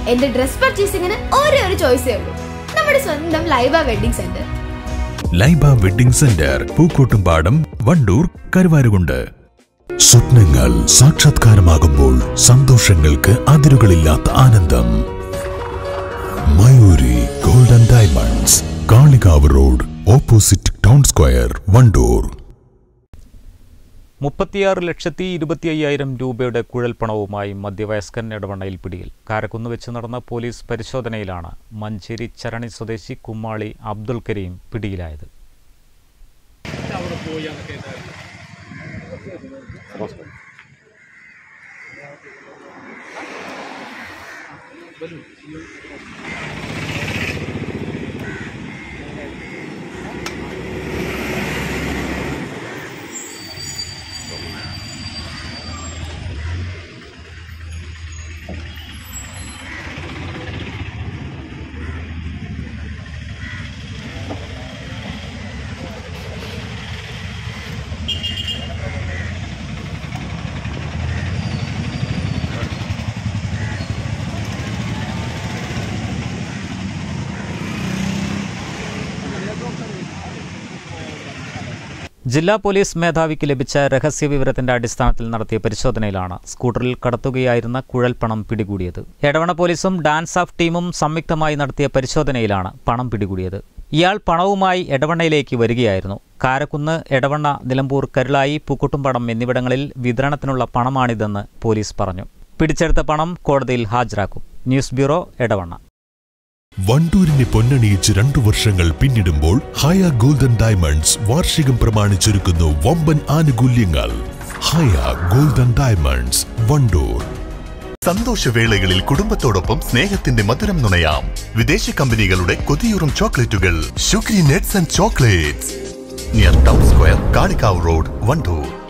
എന്റെ ഡ്രസ് പർച്ചേസിംഗിന് ഒരേ ഒരു ചോയ്സേ ഉള്ളൂ നമ്മുടെ സ്വന്തം Laiba wedding centre Laiba wedding centre Pookkottumpadam Wandoor Karuvarakundu സ്വപ്നങ്ങൾ സാക്ഷാത്കാരമാകുമ്പോൾ സന്തോഷങ്ങൾക്ക് അതിരുകളില്ലാത്ത ആനന്ദം Mayoori golden diamonds Kalikavu road opposite town square Wandoor മുപ്പത്തിയാറ് ലക്ഷത്തി ഇരുപത്തി അയ്യായിരം രൂപയുടെ കുഴൽപ്പണവുമായി മധ്യവയസ്കൻ ഇടവണ്ണയിൽ പിടിയിൽ കാരക്കുന്ന് വെച്ച് നടന്ന പോലീസ് പരിശോധനയിലാണ് മഞ്ചേരി ചരണി സ്വദേശി കുമ്മാളി അബ്ദുൽ കരീം പിടിയിലായത് ജില്ലാ പോലീസ് മേധാവിക്ക് ലഭിച്ച രഹസ്യ വിവരത്തിന്റെ അടിസ്ഥാനത്തിൽ നടത്തിയ പരിശോധനയിലാണ് സ്കൂട്ടറിൽ കടത്തുകയായിരുന്ന കുഴൽപ്പണം പിടികൂടിയത് എടവണ പോലീസും ഡാൻസ് ഓഫ് ടീമും സംയുക്തമായി നടത്തിയ പരിശോധനയിലാണ് പണം പിടികൂടിയത് ഇയാൾ പണവുമായി എടവണ്ണയിലേക്ക് വരികയായിരുന്നു കാരക്കുന്ന് എടവണ്ണ നിലമ്പൂർ കരുളായി പൂക്കുട്ടുംപടം എന്നിവിടങ്ങളിൽ വിതരണത്തിനുള്ള പണമാണിതെന്ന് പോലീസ് പറഞ്ഞു പിടിച്ചെടുത്ത പണം കോടതിയിൽ ഹാജരാക്കും ന്യൂസ് ബ്യൂറോ എടവണ്ണ വണ്ടൂരിനെ പൊന്നണിയിച്ച് രണ്ടു വർഷങ്ങൾ പിന്നിടുമ്പോൾ ഹയ ഗോൾഡൻ ഡയമണ്ട്സ് വാർഷികം പ്രമാണിച്ചൊരുക്കുന്നു വമ്പൻ ആനുകൂല്യങ്ങൾ ഹയ ഗോൾഡൻ ഡയമണ്ട്സ് വണ്ടൂർ സന്തോഷവേളകളിൽ കുടുംബത്തോടൊപ്പം സ്നേഹത്തിന്റെ മധുരം നുണയാം വിദേശ കമ്പനികളുടെ കൊതിയൂറും ചോക്ലേറ്റുകൾ sugary nuts and chocolates near town square Kalikavu road Wandoor